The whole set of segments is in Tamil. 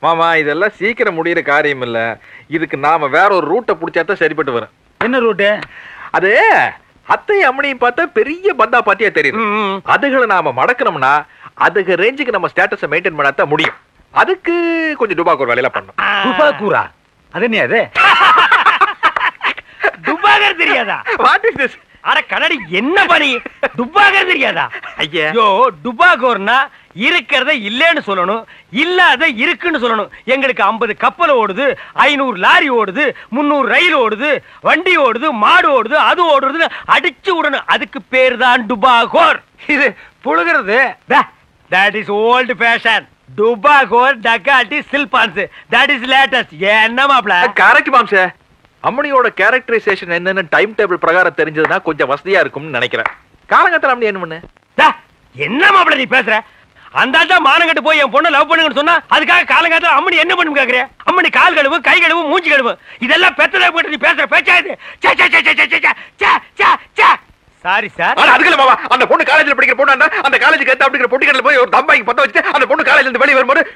மாமா இதெல்லாம் சீக்கிரம் முடியிற காரியம் இல்ல இதுக்கு நாம வேற ஒரு ரூட்டை பிடிச்சாதான் சரிப்பட்டு வரும் என்ன ரூட்டு அது அத்தை அம்மனையும் பார்த்தா பெரிய பந்தா பாத்தியா தெரியுது அதுகளை நாம மடக்கணும்னா அதுக்கு ரேஞ்சுக்கு நம்ம ஸ்டேட்டஸை மெயின்டைன் பண்ணாதான் முடியும் அதுக்கு கொஞ்சம் டுபாக்கூர் வேலையில பண்ணணும் துபாக்கூரா அது என்ன அது துப்பாகர் தெரியாதா வாட் இஸ் திஸ் அட கண்ணாடி என்ன பணி துப்பாகர் தெரியாதா ஐயா ஐயோ டுபாகோர்னா இருக்கிறத இல்லைன்னு சொல்லணும் இல்லாத இருக்குன்னு சொல்லணும் எங்களுக்கு 50 கப்பல் ஓடுது ஐநூறு லாரி ஓடுது முந்நூறு ரயில் ஓடுது வண்டி ஓடுது மாடு ஓடுது அது ஓடுறது அடிச்சு விடணும் அதுக்கு பேர் தான் டுபாகோர் இது புழுகிறது தட் இஸ் ஓல்டு ஃபேஷன் டுபாகோர் டக்காட்டி சில்பான்ஸ் தட் இஸ் லேட்டஸ்ட் என்ன மாப்ள கரெக்ட் மாம்சே அம்மனியோட கேரக்டரைசேஷன் என்னன்னு டைம் டேபிள் பிரகாரம் தெரிஞ்சதுன்னா கொஞ்சம் வசதியா இருக்கும்னு நினைக்கிறேன் காலங்கத்தில் அம்மனி என்ன பண்ணு டா, என்ன மாப்பிள நீ பேசுற அந்த ஆள் தான் மானங்கட்டு போய் என் பொண்ணை லவ் பண்ணுங்கன்னு சொன்னா அதுக்காக காலங்காலத்துல அம்மனி என்ன பண்ணும் கேக்குற அம்மனி கால் கழுவு கை கழுவு மூஞ்சி கழுவு இதெல்லாம் பெத்ததை போட்டு நீ பேசுற பேச்சா இது சாரி சார் ஆனா அதுக்குள்ள மாமா அந்த பொண்ணு காலேஜ்ல படிக்கிற பொண்ணு அந்த காலேஜுக்கு ஏத்த அப்படிங்கிற பொட்டிக்கடல போய் ஒரு தம்பாய்க்கு பத்த வச்சு அந்த பொண்ணு காலேஜ்ல இருந்து வெளியே வரும்போது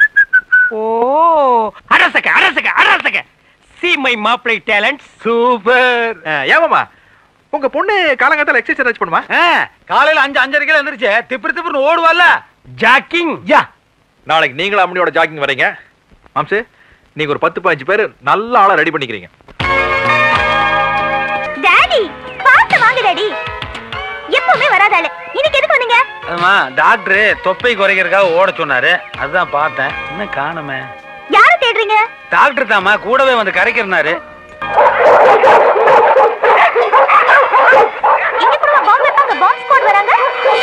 ஓ அரசக அரசக அரசக சி மை மாப்பிளை டேலண்ட் சூப்பர் ஏமாமா உங்க பொண்ணு காலங்காத்தால எக்ஸசைஸ் பண்ணுமா காலையில அஞ்சு அஞ்சரைக்கு எந்திரிச்சு திப்பு திப்புன்னு ஓடுவால ஜாக்கிங் யா நாளைக்கு நீங்களும் அம்மனியோட ஜாக்கிங் வரீங்க மாம்சு நீங்க ஒரு பத்து பதினஞ்சு பேர் நல்ல ஆளா ரெடி பண்ணிக்கிறீங்க டாடி பார்த்து வாங்க டாடி எப்பவுமே வராதாளு இன்னைக்கு எதுக்கு வந்தீங்க ஆமா டாக்டர் தொப்பை குறைக்கிறதுக்காக ஓட சொன்னாரு அதுதான் பார்த்தேன் இன்னும் காணுமே யாரை தேடுறீங்க டாக்டர் தாமா கூடவே வந்து கரைக்கிறனாரு இங்க கூட பாம்பு வைப்பாங்க பாம்பு ஸ்குவாட் வராங்க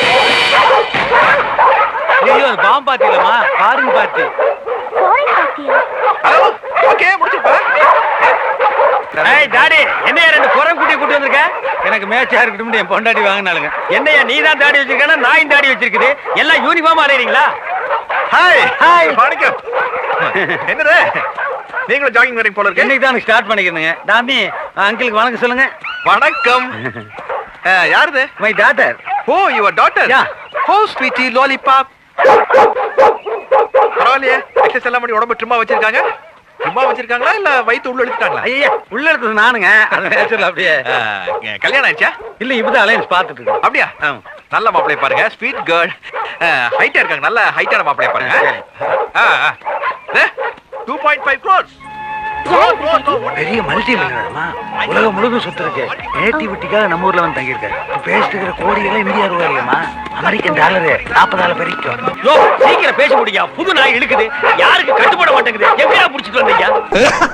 ஐயோ அது பாம்பு பாத்தி இல்லம்மா ஃபாரின் பார்ட்டி ஃபாரின் பார்ட்டியா ஹலோ ஓகே முடிச்சுப்பா ஏய் டாடி என்னையா ரெண்டு குரம் குட்டி கூட்டி வந்திருக்க எனக்கு மேட்சா இருக்கட்டும் என் பொண்டாட்டி வாங்கினாலுங்க என்னையா நீ தான் தாடி வச்சிருக்கா நான் தாடி வச்சிருக்குது எல்லாம் யூனிஃபார்ம் அலையறீங்களா ஹாய் ஹாய். வணக்கம் என்னது நீங்களும் ஜாகிங் வரீங்க போல இருக்கு என்னைக்கு தான் ஸ்டார்ட் பண்ணிக்கிறேங்க டாமி அங்கிளுக்கு வணக்கம் சொல்லுங்க வணக்கம் அஹ், யாருது my daughter oh your daughter Yeah. Oh sweetie lollipop பரவாயில்லையே எக்ஸஸ் எல்லாம் பண்ணி உடம்பு ட்ரிம்மா வச்சிருக்காங்க ட்ரிம்மா வச்சிருக்காங்களா இல்ல வயித்து உள்ள இழுத்துட்டாங்களா ஐயா உள்ள எடுத்தது நானுங்க அது நேச்சுரல் அப்படியே அஹ், கல்யாணம் ஆயிடுச்சா இல்ல இப்பதான் அலையன்ஸ் பார்த்துட்டு இருக்கேன் அப்படியா ஆமா. நல்ல மாப்பிளைய பாருங்க ஸ்வீட் கேர்ள் ஹைட்டா இருக்காங்க நல்ல ஹைட்டான மாப்பிளைய பாருங்க டூ பாயிண்ட் ஃபைவ் க்ரோர்ஸ் பெரிய மல்டி மில்லியனர்மா உலகம் முழுதும் சுத்து இருக்கு நேட்டிவிட்டிக்காக நம்ம ஊர்ல வந்து தங்கியிருக்காரு இப்ப பேசிட்டு இருக்கிற கோடிகளே இந்தியா ரூபாய் இல்லையம்மா அமெரிக்கன் டாலரு நாற்பதாயிரம் பெருக்கும் யோ சீக்கிரம் பேச முடியா புது நாய் இழுக்குது யாருக்கு கட்டுப்பட மாட்டேங்குது எப்படியா புடிச்சிட்டு வந்தீங்க